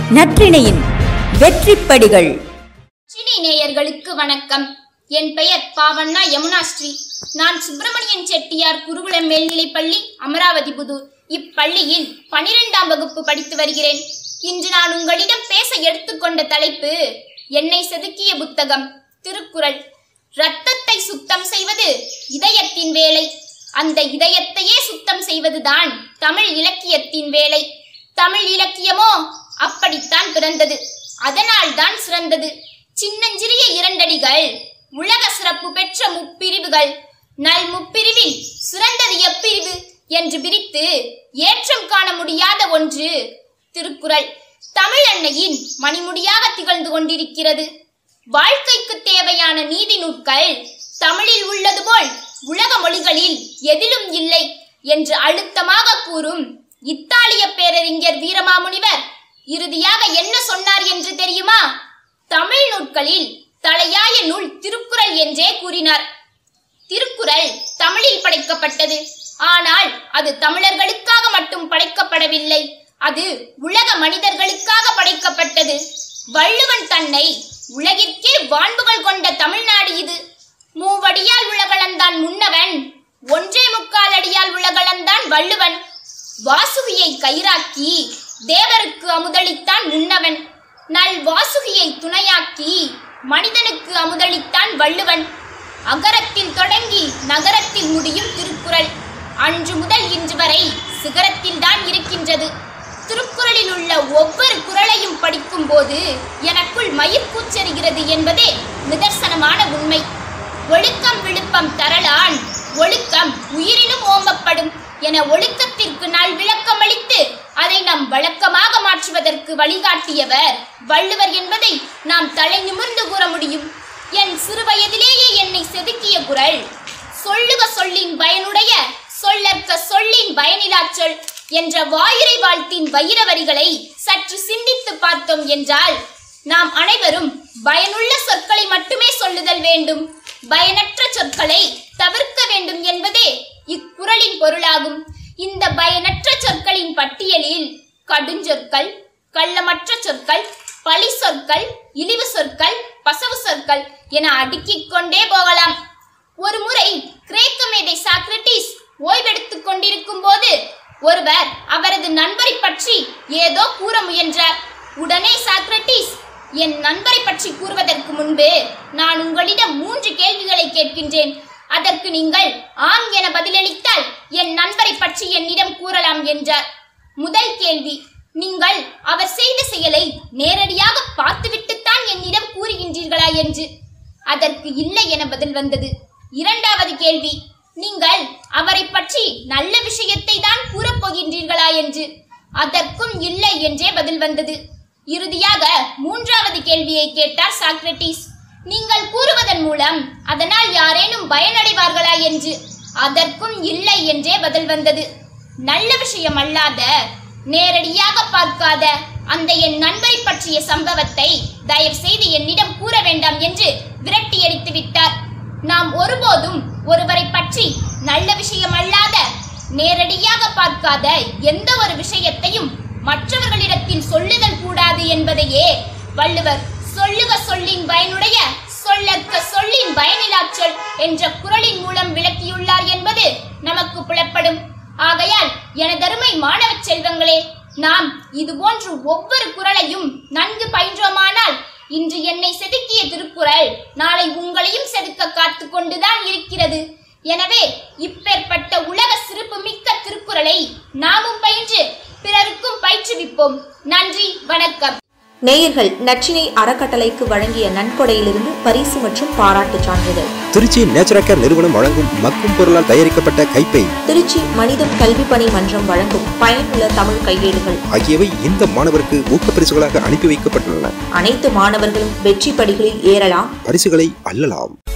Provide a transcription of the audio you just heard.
நற்றிணையின் வெற்றிப்படிகள் cine நேயர்களுக்கு வணக்கம் என் பெயர் பாவண்ணா யமுனா ஸ்ரீ நான் சுப்பிரமணியன் செட்டியார் குருகுலம் மேல்நிலைப் பள்ளி அமராவதி புதூர் இப்பள்ளியில் பனிரெண்டாம் வகுப்பு படித்து வருகிறேன் இன்று நான் உங்களிடம் பேச எடுத்துக்கொண்ட தலைப்பு என்னை செதுக்கிய புத்தகம் திருக்குறள் இரத்தத்தை சுத்தம் செய்வது இதயத்தின் வேலை அந்த இதயத்தையே சுத்தம் செய்வதுதான் தமிழ் இலக்கியத்தின் வேலை தமிழ் இலக்கியமோ அப்படித்தான் பிறந்தது அதனால் தான் சிறந்தது சின்னஞ்சிறிய இரண்டடிகள் உலக சிறப்பு பெற்ற முப்பிரிவுகள் நல் முப்பிரிவில் சிறந்தது எப்பிரிவு என்று பிரித்து ஏற்றம் காண முடியாத ஒன்று திருக்குறள் தமிழ் அன்னையின் மணிமுடியாக திகழ்ந்து கொண்டிருக்கிறது வாழ்க்கைக்கு தேவையான நீதி நூட்கள் தமிழில் உள்ளது போல் உலக மொழிகளில் எதிலும் இல்லை என்று அழுத்தமாக கூறும் இத்தாலிய பேரறிஞர் வீரமாமுனிவர் இறுதியாக என்ன சொன்னார் என்று தெரியுமா தமிழ் நூட்களில் தலையாய நூல் திருக்குறள் என்றே கூறினார் திருக்குறள் தமிழில் படைக்கப்பட்டது ஆனால் அது தமிழர்களுக்காக மட்டும் படைக்கப்படவில்லை அது உலக மனிதர்களுக்காக படைக்கப்பட்டது வள்ளுவன் தன்னை உலகிற்கே வான்புகள் கொண்ட தமிழ்நாடு இது மூவடியால் உலகளந்தான் முன்னவன் ஒன்றே முக்கால் அடியால் உலகளந்தான் வள்ளுவன் வாசுகியை கயிறாக்கி தேவருக்கு அமுதளித்தான் முன்னவன் நல் வாசுகியை துணையாக்கி மனிதனுக்கு அமுதளித்தான் வள்ளுவன் அகரத்தில் தொடங்கி நகரத்தில் முடியும் திருக்குறள் அன்று முதல் இன்று வரை சிகரத்தில் தான் இருக்கின்றது திருக்குறளில் உள்ள ஒவ்வொரு குறளையும் படிக்கும் போது எனக்குள் மயிர் கூச்சரிகிறது என்பதே நிதர்சனமான உண்மை ஒழுக்கம் விழுப்பம் தரலான் ஒழுக்கம் உயிரினும் ஓம்பப்படும் என ஒழுக்கத்திற்கு நாள் விளக்கம் அளித்து அதை நாம் வழக்கமாக மாற்றுவதற்கு வழிகாட்டியவர் வள்ளுவர் என்பதை நாம் தலை நிமிர்ந்து கூற முடியும் என் சிறுவயதிலேயே என்னை செதுக்கிய குரல் சொல்லுக சொல்லின் பயனுடைய சொல்லற்க சொல்லின் பயனிலா சொல் என்ற வாயுரை வாழ்த்தின் வைர வரிகளை சற்று சிந்தித்து பார்த்தோம் என்றால் நாம் அனைவரும் பயனுள்ள சொற்களை மட்டுமே சொல்லுதல் வேண்டும் பயனற்ற சொற்களை தவிர்க்க வேண்டும் என்பதே இக்குறளின் பொருளாகும் இந்த பயனற்ற சொற்களின் பட்டியலில் கடுஞ்சொற்கள் கள்ளமற்ற சொற்கள் பழி சொற்கள் இழிவு சொற்கள் பசவு சொற்கள் என அடுக்கிக் கொண்டே போகலாம் ஒரு முறை கிரேக்க மேதை சாக்ரட்டிஸ் ஓய்வெடுத்துக் கொண்டிருக்கும் போது ஒருவர் அவரது நண்பரை பற்றி ஏதோ கூற முயன்றார் உடனே சாக்ரட்டிஸ் என் நண்பரை பற்றி கூறுவதற்கு முன்பு நான் உங்களிடம் மூன்று கேள்விகளை கேட்கின்றேன் அதற்கு நீங்கள் ஆம் என பதிலளித்தால் என் நண்பரை பற்றி என்னிடம் கூறலாம் என்றார் முதல் கேள்வி நீங்கள் அவர் செய்த செயலை நேரடியாக பார்த்துவிட்டுத்தான் என்னிடம் கூறுகின்றீர்களா என்று அதற்கு இல்லை என பதில் வந்தது இரண்டாவது கேள்வி நீங்கள் அவரை பற்றி நல்ல விஷயத்தை தான் கூறப் போகின்றீர்களா என்று அதற்கும் இல்லை என்றே பதில் வந்தது இறுதியாக மூன்றாவது கேள்வியை கேட்டார் சாக்ரட்டிஸ் நீங்கள் கூறுவதன் மூலம் அதனால் யாரேனும் பயனடைவார்களா என்று அதற்கும் இல்லை என்றே பதில் வந்தது நல்ல விஷயம் அல்லாத நேரடியாக பார்க்காத அந்த என் நண்பரை பற்றிய சம்பவத்தை தயவு செய்து என்னிடம் கூற வேண்டாம் என்று விரட்டி அடித்து விட்டார் நாம் ஒருபோதும் ஒருவரை பற்றி நல்ல விஷயம் அல்லாத நேரடியாக பார்க்காத எந்த ஒரு விஷயத்தையும் மற்றவர்களிடத்தில் சொல்லுதல் கூடாது என்பதையே வள்ளுவர் சொல்லுக சொல்லின் பயனுடைய சொல்லற்க சொல்லின் பயனிலா சொல் என்ற குறளின் மூலம் விளக்கியுள்ளார் என்பது நமக்கு புலப்படும் ஆகையால் எனதருமை மாணவ செல்வங்களே நாம் இது போன்று ஒவ்வொரு குறளையும் நன்கு பயின்றோமானால் இன்று என்னை செதுக்கிய திருக்குறள் நாளை உங்களையும் செதுக்க காத்து கொண்டுதான் இருக்கிறது எனவே இப்பேற்பட்ட உலக சிறப்பு மிக்க திருக்குறளை நாமும் பயின்று பிறருக்கும் பயிற்றுவிப்போம் நன்றி வணக்கம் நேயர்கள் நச்சினை அறக்கட்டளைக்கு வழங்கிய நன்கொடையிலிருந்து பரிசு மற்றும் பாராட்டு சான்றிதழ் திருச்சி நேச்சுரல் நிறுவனம் வழங்கும் மக்கும் பொருளால் தயாரிக்கப்பட்ட கைப்பை திருச்சி மனிதம் கல்வி பணி மன்றம் வழங்கும் பயனுள்ள தமிழ் கையேடுகள் ஆகியவை இந்த மாணவருக்கு ஊக்கப்பரிசுகளாக அனுப்பி வைக்கப்பட்டுள்ளன அனைத்து மாணவர்களும் வெற்றி படிகளில் ஏறலாம் பரிசுகளை அள்ளலாம்